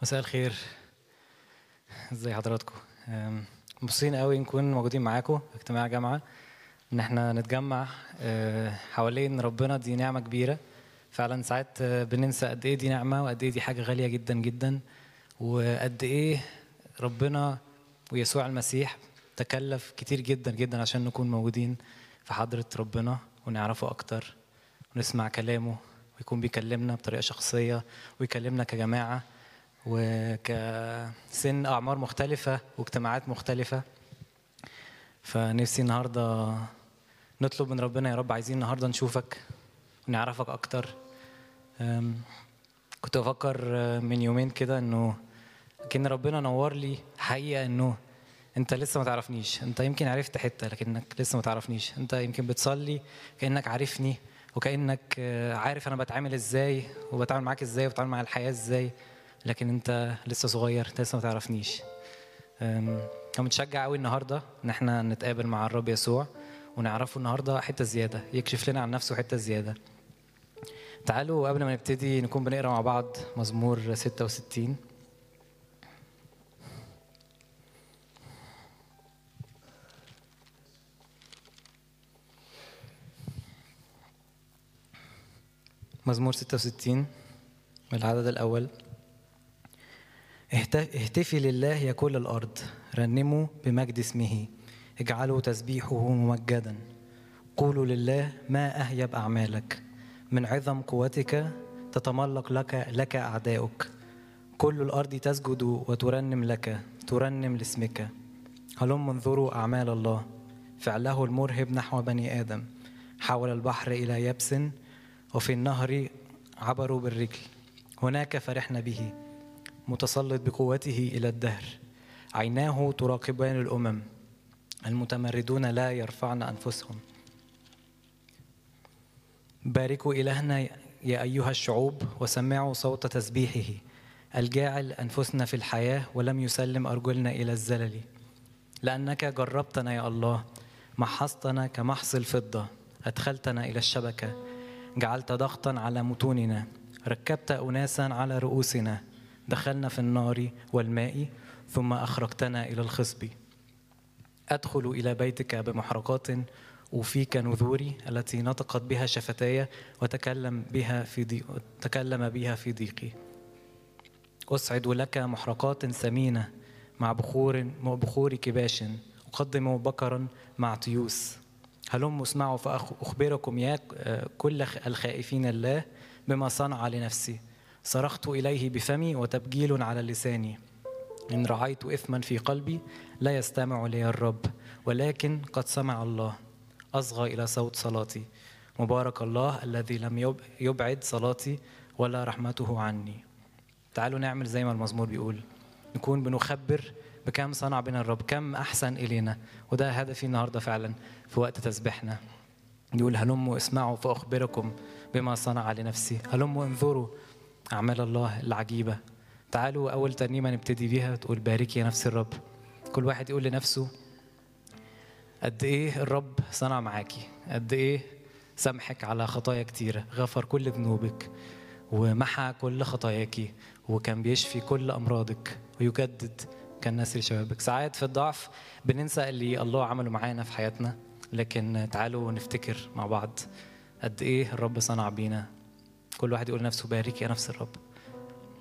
مساء الخير ازي حضراتكم أم، مبسوطين قوي نكون موجودين معاكم في اجتماع جامعه ان احنا نتجمع أه، حوالين ربنا دي نعمه كبيره فعلا ساعات أه، بننسى قد ايه دي نعمه وقد ايه دي حاجه غاليه جدا جدا وقد ايه ربنا ويسوع المسيح تكلف كتير جدا جدا عشان نكون موجودين في حضره ربنا ونعرفه اكتر ونسمع كلامه ويكون بيكلمنا بطريقه شخصيه ويكلمنا كجماعه وكسن اعمار مختلفه واجتماعات مختلفه فنفسي النهارده نطلب من ربنا يا رب عايزين النهارده نشوفك ونعرفك اكتر أم، كنت بفكر آه، من يومين كده انه كان ربنا نور لي حقيقه انه انت لسه ما تعرفنيش انت يمكن عرفت حته لكنك لسه ما تعرفنيش انت يمكن بتصلي كانك عارفني وكانك آه، عارف انا بتعامل ازاي وبتعامل معاك ازاي وبتعامل مع الحياه ازاي لكن انت لسه صغير انت لسه ما تعرفنيش أم، انا متشجع قوي النهارده ان احنا نتقابل مع الرب يسوع ونعرفه النهارده حته زياده يكشف لنا عن نفسه حته زياده تعالوا قبل ما نبتدي نكون بنقرا مع بعض مزمور 66 مزمور 66 من العدد الأول اهت- اهتفي لله يا كل الأرض رنموا بمجد اسمه اجعلوا تسبيحه ممجدا قولوا لله ما أهيب أعمالك من عظم قوتك تتملق لك لك أعداؤك كل الأرض تسجد وترنم لك ترنم لاسمك هلم انظروا أعمال الله فعله المرهب نحو بني آدم حول البحر إلى يبس وفي النهر عبروا بالرجل هناك فرحنا به متسلط بقوته إلى الدهر عيناه تراقبان الأمم المتمردون لا يرفعن أنفسهم باركوا إلهنا يا أيها الشعوب وسمعوا صوت تسبيحه الجاعل أنفسنا في الحياة ولم يسلم أرجلنا إلى الزلل لأنك جربتنا يا الله محصتنا كمحص الفضة أدخلتنا إلى الشبكة جعلت ضغطا على متوننا ركبت أناسا على رؤوسنا دخلنا في النار والماء ثم أخرجتنا إلى الخصب أدخل إلى بيتك بمحرقات أوفيك نذوري التي نطقت بها شفتاي وتكلم بها في ضيق تكلم بها في ضيقي أسعد لك محرقات ثمينة مع بخور مع بخور كباش أقدم بكرا مع تيوس هلم اسمعوا فأخبركم يا كل الخائفين الله بما صنع لنفسي صرخت إليه بفمي وتبجيل على لساني إن رعيت إثما في قلبي لا يستمع لي الرب ولكن قد سمع الله أصغى إلى صوت صلاتي مبارك الله الذي لم يب- يبعد صلاتي ولا رحمته عني تعالوا نعمل زي ما المزمور بيقول نكون بنخبر بكم صنع بنا الرب كم أحسن إلينا وده هدفي النهاردة فعلا في وقت تسبيحنا يقول هلموا اسمعوا فأخبركم بما صنع لنفسي هلموا انظروا أعمال الله العجيبة تعالوا أول ترنيمة نبتدي بيها تقول باركي يا نفس الرب كل واحد يقول لنفسه قد ايه الرب صنع معاكي قد ايه سامحك على خطايا كتيرة غفر كل ذنوبك ومحى كل خطاياكي وكان بيشفي كل أمراضك ويجدد كان نسر شبابك ساعات في الضعف بننسى اللي الله عمله معانا في حياتنا لكن تعالوا نفتكر مع بعض قد ايه الرب صنع بينا كل واحد يقول لنفسه بارك يا نفس الرب